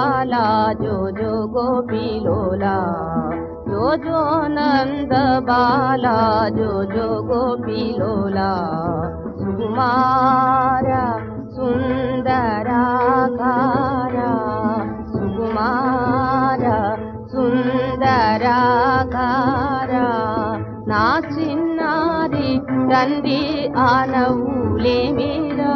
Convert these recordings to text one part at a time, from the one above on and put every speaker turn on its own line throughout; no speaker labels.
బాలా జో జో గోపిలోలా జో జో నంద బాలా జో జో గోపిలోలా సుకుమార సుందరాకార సుకుమార సుందరాకార నా చిన్నారి తండ్రి ఆనవులే మీరా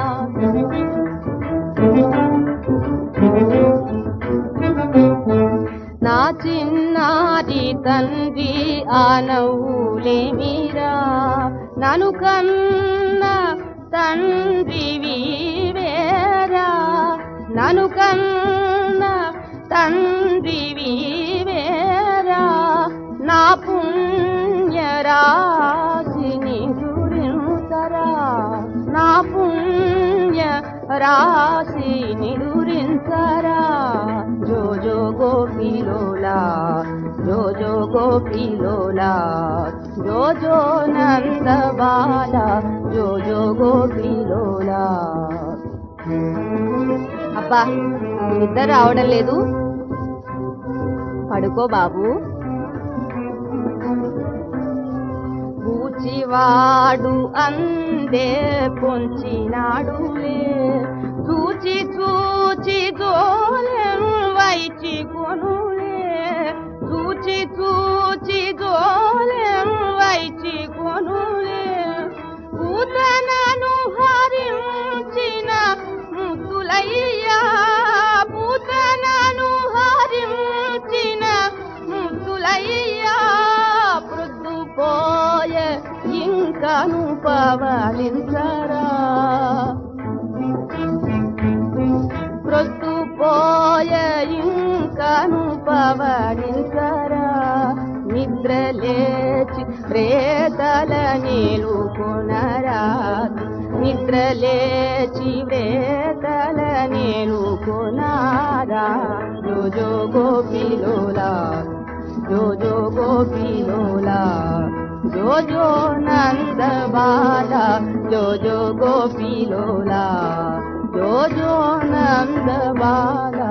నా చిన్నారి తండ్రి ఆనవులే మీరా నను కన్న తండ్రి వీవేరా నను కన్న తండ్రి వీవేరా నా పుణ్యరాశిని గురించరా నా పుణ్య రాశిని గురించరా జో జో గోపిలోలా జో జో గోపిలోలా జో జో నంద బాల జో జో గోపిలోలా అబ్బా నిద్ర రావడం లేదు పడుకో బాబు పూచివాడు అందే పొంచినాడులే చూచి చూచి జోలెం వైచి కొనులే చూచి చూచి జోలెం వైచి కొనులే పూతనను హరించిన ముద్దులయ్యా పూతనను హరించిన ముద్దులయ్యా ప్రొద్దుపోయ ఇంకను పవలించరా ప్రొద్దుపోయ ఇంకను పవలించరా నిద్ర లేచి ప్రేతల నీలుకొనరా నిద్ర లేచి ప్రేతల నీలుకొనారా జో జో గోపిలోలా జో జో గోపిలోలా జో జో నంద బాలా జో జో గోపిలోలా జో జో నంద బాలా